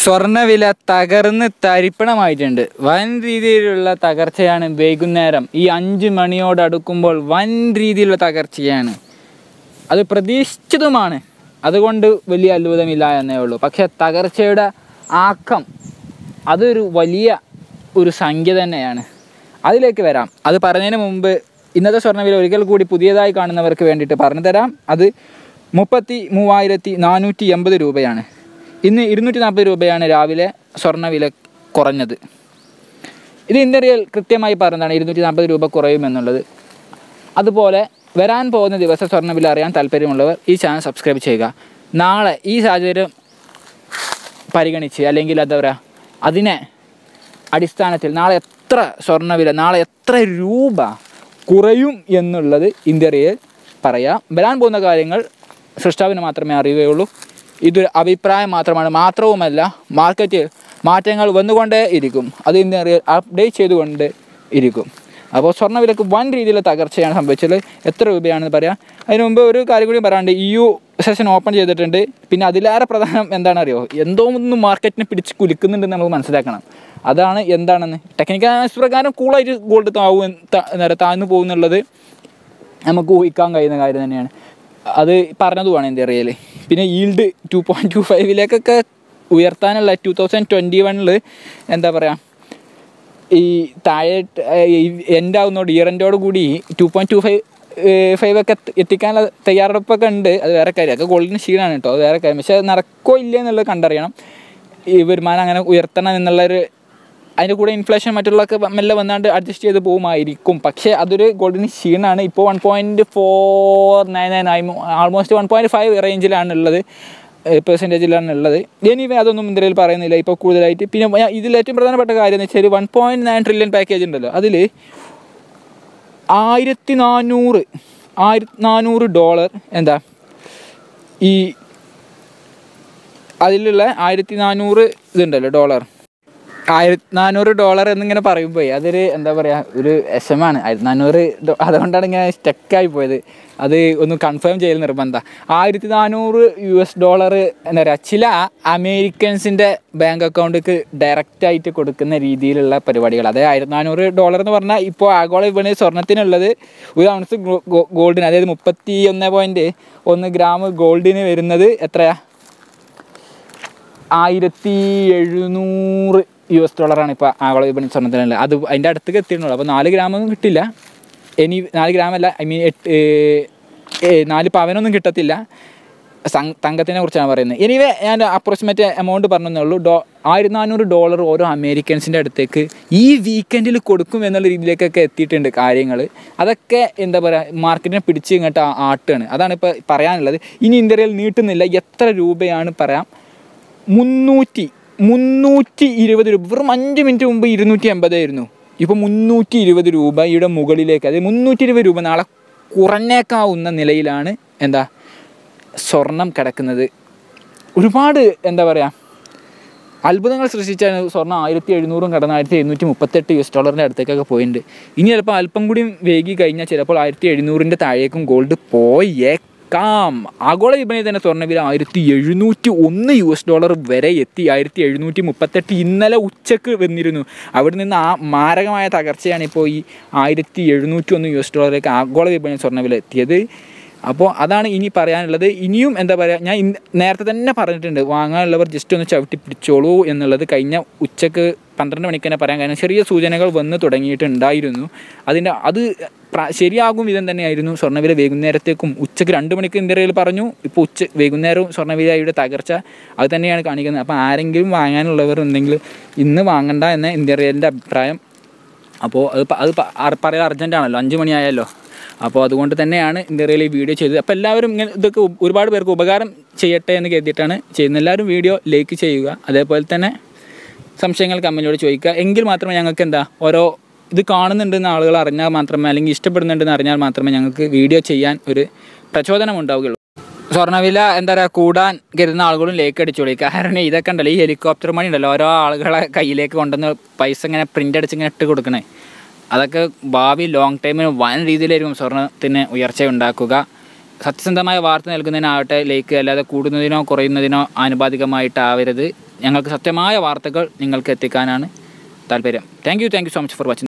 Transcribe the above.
സ്വർണ്ണവില തകർന്ന് തരിപ്പണമായിട്ടുണ്ട് വൻ രീതിയിലുള്ള തകർച്ചയാണ് വൈകുന്നേരം ഈ അഞ്ച് മണിയോടടുക്കുമ്പോൾ വൻ രീതിയിലുള്ള തകർച്ചയാണ് അത് പ്രതീക്ഷിച്ചതുമാണ് അതുകൊണ്ട് വലിയ അത്ഭുതമില്ല എന്നേ ഉള്ളൂ പക്ഷേ തകർച്ചയുടെ ആക്കം അതൊരു വലിയ ഒരു സംഖ്യ തന്നെയാണ് അതിലേക്ക് വരാം അത് പറഞ്ഞതിന് മുമ്പ് ഇന്നത്തെ സ്വർണ്ണവില ഒരിക്കൽ കൂടി പുതിയതായി കാണുന്നവർക്ക് വേണ്ടിയിട്ട് പറഞ്ഞു തരാം അത് മുപ്പത്തി മൂവായിരത്തി നാനൂറ്റി എൺപത് രൂപയാണ് ഇന്ന് ഇരുന്നൂറ്റി നാൽപ്പത് രൂപയാണ് രാവിലെ സ്വർണ്ണവില കുറഞ്ഞത് ഇത് ഇന്ത്യയിൽ കൃത്യമായി പറഞ്ഞതാണ് ഇരുന്നൂറ്റി നാൽപ്പത് രൂപ കുറയുമെന്നുള്ളത് അതുപോലെ വരാൻ പോകുന്ന ദിവസം സ്വർണ്ണവില അറിയാൻ താല്പര്യമുള്ളവർ ഈ ചാനൽ സബ്സ്ക്രൈബ് ചെയ്യുക നാളെ ഈ സാഹചര്യം പരിഗണിച്ച് അല്ലെങ്കിൽ എന്താ പറയുക അതിനെ അടിസ്ഥാനത്തിൽ നാളെ എത്ര സ്വർണ്ണവില നാളെ എത്ര രൂപ കുറയും എന്നുള്ളത് ഇന്ത്യയിൽ പറയാം വരാൻ പോകുന്ന കാര്യങ്ങൾ സൃഷ്ടാവിന് മാത്രമേ അറിയുകയുള്ളൂ ഇതൊരു അഭിപ്രായം മാത്രമാണ് മാത്രവുമല്ല മാർക്കറ്റ് മാറ്റങ്ങൾ വന്നുകൊണ്ടേ ഇരിക്കും അത് ഇന്ത്യ അപ്ഡേറ്റ് ചെയ്തുകൊണ്ട് ഇരിക്കും അപ്പോൾ സ്വർണ്ണവിലക്ക് വൻ രീതിയിലുള്ള തകർച്ചയാണ് സംഭവിച്ചത് എത്ര രൂപയാണെന്ന് പറയാം അതിന് മുമ്പ് ഒരു കാര്യം കൂടി പറയാനുണ്ട് ഇ യു സെഷൻ ഓപ്പൺ ചെയ്തിട്ടുണ്ട് പിന്നെ അതിലേറെ പ്രധാനം എന്താണെന്ന് അറിയോ എന്തോ ഒന്ന് മാർക്കറ്റിനെ പിടിച്ച് കുലുക്കുന്നുണ്ടെന്ന് നമുക്ക് മനസ്സിലാക്കണം അതാണ് എന്താണെന്ന് ടെക്നിക്കൽ അനാലിസിസ് പ്രകാരം കൂളായിട്ട് ഗോൾഡ് താവും എന്താ പറയുക താഴ്ന്നു പോകുന്നുള്ളത് നമുക്ക് ഊഹിക്കാൻ കഴിയുന്ന കാര്യം തന്നെയാണ് അത് പറഞ്ഞതുമാണ് എൻ്റെ അറിയൽ പിന്നെ ഈൽഡ് ടു പോയിൻറ്റ് ടു ഫൈവിലേക്കൊക്കെ ഉയർത്താനുള്ള ടു തൗസൻഡ് ട്വൻറ്റി വണ്ണിൽ എന്താ പറയുക ഈ താഴെ എൻഡ് ആവുന്നോട് ഇയർ എൻഡോട് കൂടി two point two five five ഒക്കെ എത്തി- എത്തിക്കാനുള്ള തയ്യാറെടുപ്പൊക്കെ ഉണ്ട് അത് വേറെ കാര്യം അതൊക്കെ ഗോൾഡിന് ക്ഷീണമാണ് കേട്ടോ അത് വേറെ കാര്യം പക്ഷേ അത് നടക്കോ ഇല്ല എന്നുള്ളത് കണ്ടറിയണം ഈ വരുമാനം അങ്ങനെ ഉയർത്തണം എന്നുള്ളൊരു അതിൻ്റെ കൂടെ ഇൻഫ്ലേഷൻ മറ്റുള്ളതൊക്കെ മെല്ലെ വന്നാണ്ട് അഡ്ജസ്റ്റ് ചെയ്ത് പോകുമായിരിക്കും പക്ഷേ അതൊരു ഗോൾഡിന് ക്ഷീണമാണ് ഇപ്പോൾ one point four nine nine ആയി ആൾമോസ്റ്റ് വൺ പോയിൻറ്റ് ഫൈവ് റേഞ്ചിലാണ് ഉള്ളത് പെർസെൻറ്റേജിലാണ് ഉള്ളത് എനിവേ അതൊന്നും ഇന്ത്യയിൽ പറയുന്നില്ല ഇപ്പോൾ കൂടുതലായിട്ട് പിന്നെ ഞാൻ ഇതിൽ ഏറ്റവും പ്രധാനപ്പെട്ട കാര്യം എന്ന് വെച്ചാൽ one point nine trillion package ഉണ്ടല്ലോ അതിൽ ആയിരത്തി നാനൂറ് ആയിരത്തി നാനൂറ് ഡോളർ എന്താ ഈ അതിലുള്ള ആയിരത്തി നാനൂറ് ഇതുണ്ടല്ലോ ഡോളർ ആയിരത്തി നാനൂറ് ഡോളർ എന്നിങ്ങനെ പറയുമ്പോൾ അതൊരു എന്താ പറയുക ഒരു വിഷമാണ് ആയിരത്തി നാനൂറ് ഡോ- അതുകൊണ്ടാണ് ഇങ്ങനെ സ്റ്റക്കായി പോയത് അത് ഒന്ന് കൺഫേം ചെയ്യൽ നിർബന്ധം ആയിരത്തി നാനൂറ് യു എസ് ഡോളർ എന്താ പറയുക ചില അമേരിക്കൻസിൻ്റെ ബാങ്ക് അക്കൗണ്ടിക്ക് ഡയറക്റ്റ് ആയിട്ട് കൊടുക്കുന്ന രീതിയിലുള്ള പരിപാടികൾ അതായത് ആയിരത്തി നാനൂറ് ഡോളർ എന്ന് പറഞ്ഞാൽ ഇപ്പോൾ ആഗോള വിപണി സ്വർണ്ണത്തിനുള്ളത് ഒരു ഔൺസ് ഗോൾഡിന് അതായത് മുപ്പത്തി ഒന്ന് പോയിൻറ്റ് ഒന്ന് ഗ്രാം ഗോൾഡിന് വരുന്നത് എത്രയാ ആയിരത്തി എഴുന്നൂറ് യു എസ് ഡോളറാണ് ഇപ്പോൾ ആഗോള വിപണി സ്വർണ്ണത്തിനുള്ളത് അത് അതിൻ്റെ അടുത്തേക്ക് എത്തിയിട്ടുള്ളൂ അപ്പോൾ നാല് ഗ്രാമൊന്നും കിട്ടില്ല ഇനി നാല് ഗ്രാമല്ല ഐ മീൻ എട്ട് ഏ, ഏ, നാല് പവനൊന്നും കിട്ടത്തില്ല സം- തങ്കത്തിനെ കുറിച്ചാണ് പറയുന്നത് എനിവേ ഞാൻ അപ്രോക്സിമേറ്റ് എമൗണ്ട് പറഞ്ഞതേ ഉള്ളൂ ഡോ ആയിരത്തി നാനൂറ് ഡോളർ ഓരോ അമേരിക്കൻസിൻ്റെ അടുത്തേക്ക് ഈ വീക്കെൻഡിൽ കൊടുക്കും എന്നുള്ള രീതിയിലേക്കൊക്കെ എത്തിയിട്ടുണ്ട് കാര്യങ്ങൾ അതൊക്കെ എന്താ പറയുക മാർക്കറ്റിനെ പിടിച്ച് ഇങ്ങോട്ട് ആ- ആട്ടുകയാണ് അതാണ് ഇപ്പോൾ പറയാനുള്ളത് ഇനി ഇന്ത്യയിൽ നീട്ടുന്നില്ല എത്ര രൂപയാണ് പറയാം മുന്നൂറ്റി മുന്നൂറ്റി ഇരുപത് രൂപ വെറും അഞ്ച് മിനിറ്റ് മുമ്പ് ഇരുന്നൂറ്റി എൺപതായിരുന്നു ഇപ്പോൾ മുന്നൂറ്റി ഇരുപത് രൂപയുടെ മുകളിലേക്ക് അതായത് മുന്നൂറ്റി ഇരുപത് രൂപ നാളെ കുറഞ്ഞേക്കാവുന്ന നിലയിലാണ് എന്താ സ്വർണം കിടക്കുന്നത് ഒരുപാട് എന്താ പറയുക അത്ഭുതങ്ങൾ സൃഷ്ടിച്ചാണ് സ്വർണ്ണം ആയിരത്തി എഴുന്നൂറും കടന്ന് ആയിരത്തി എഴുന്നൂറ്റി മുപ്പത്തെട്ട് യു എസ് ഡോളറിൻ്റെ അടുത്തേക്കൊക്കെ പോയിട്ടുണ്ട് ഇനി ചിലപ്പോൾ അല്പം കൂടി വൈകി കഴിഞ്ഞാൽ ചിലപ്പോൾ ആയിരത്തി എഴുന്നൂറിൻ്റെ താഴേക്കും ഗോൾഡ് പോയേക്കാം ആഗോള വിപണിയിൽ തന്നെ സ്വർണ്ണവില ആയിരത്തി എഴുന്നൂറ്റി ഒന്ന് യു എസ് ഡോളർ വരെ എത്തി ആയിരത്തി എഴുന്നൂറ്റി മുപ്പത്തെട്ട് ഇന്നലെ ഉച്ചക്ക് വന്നിരുന്നു അവിടെ നിന്ന് ആ മാരകമായ തകർച്ചയാണ് ഇപ്പോൾ ഈ ആയിരത്തി എഴുന്നൂറ്റി ഒന്ന് യു എസ് ഡോളറിലേക്ക് ആഗോള വിപണിയിൽ സ്വർണ്ണവില എത്തിയത് അപ്പോൾ അതാണ് ഇനി പറയാനുള്ളത് ഇനിയും എന്താ പറയുക ഞാൻ ഇന്ന് നേരത്തെ തന്നെ പറഞ്ഞിട്ടുണ്ട് വാങ്ങാനുള്ളവർ ജസ്റ്റ് ഒന്ന് ചവിട്ടി പിടിച്ചോളൂ എന്നുള്ളത് കഴിഞ്ഞ ഉച്ചക്ക് പന്ത്രണ്ട് മണിക്ക് തന്നെ പറയാൻ കാരണം ചെറിയ സൂചനകൾ വന്ന് തുടങ്ങിയിട്ടുണ്ടായിരുന്നു അതിൻ്റെ അത് പ്ര- ശരിയാകും വിധം തന്നെയായിരുന്നു സ്വർണ്ണവില വൈകുന്നേരത്തേക്കും ഉച്ചക്ക് രണ്ട് മണിക്ക് ഇന്ത്യയിൽ പറഞ്ഞു ഇപ്പോൾ ഉച്ച വൈകുന്നേരവും സ്വർണ്ണവിലയുടെ തകർച്ച അത് തന്നെയാണ് കാണിക്കുന്നത് അപ്പോൾ ആരെങ്കിലും വാങ്ങാനുള്ളവർ ഉണ്ടെങ്കിൽ ഇന്ന് വാങ്ങണ്ട എന്ന ഇന്ത്യയുടെ അഭിപ്രായം അപ്പോൾ അത് പ- അത് പ- അർ- പറയാൻ അർജൻറ്റാണല്ലോ അഞ്ച് മണിയായല്ലോ അപ്പോൾ അതുകൊണ്ട് തന്നെയാണ് ഇന്ത്യയിൽ ഈ വീഡിയോ ചെയ്തത് അപ്പോൾ എല്ലാവരും ഇങ്ങനെ ഇതൊക്കെ ഉ- ഒരുപാട് പേർക്ക് ഉപകാരം ചെയ്യട്ടെ എന്ന് കരുതിയിട്ടാണ് ചെയ്യുന്നത് എല്ലാവരും വീഡിയോ ലൈക്ക് ചെയ്യുക അതേപോലെ തന്നെ സംശയങ്ങൾ കമൻറ്റിലൂടെ ചോദിക്കുക എങ്കിൽ മാത്രമേ ഞങ്ങൾക്ക് എന്താ ഓരോ ഇത് കാണുന്നുണ്ടെന്ന് ആളുകൾ അറിഞ്ഞാൽ മാത്രമേ അല്ലെങ്കിൽ ഇഷ്ടപ്പെടുന്നുണ്ടെന്ന് അറിഞ്ഞാൽ മാത്രമേ ഞങ്ങൾക്ക് വീഡിയോ ചെയ്യാൻ ഒരു പ്രചോദനം ഉണ്ടാവുകയുള്ളൂ സ്വർണ്ണവില എന്താ പറയുക കൂടാൻ കരുതുന്ന ആളുകളും ലേക്ക് അടിച്ചോളി കാരണം ഇതൊക്കെ ഉണ്ടല്ലോ ഈ ഹെലികോപ്റ്റർ മണി ഉണ്ടല്ലോ ഓരോ ആളുകളെ കയ്യിലേക്ക് കൊണ്ടുവന്ന് പൈസ ഇങ്ങനെ പ്രിൻ്റ് അടിച്ച് ഇങ്ങനെ ഇട്ട് കൊടുക്കണേ അതൊക്കെ ഭാവി ലോങ് ടൈമിന് വൻ രീതിയിലായിരിക്കും സ്വർണ്ണത്തിന് ഉയർച്ച ഉണ്ടാക്കുക സത്യസന്ധമായ വാർത്ത നൽകുന്നതിനാവട്ടെ ലൈക്ക് അല്ലാതെ കൂടുന്നതിനോ കുറയുന്നതിനോ ആനുപാതികമായിട്ടാവരുത് ഞങ്ങൾക്ക് സത്യമായ വാർത്തകൾ നിങ്ങൾക്ക് എത്തിക്കാനാണ് താല്പര്യം thank you thank you so much for watching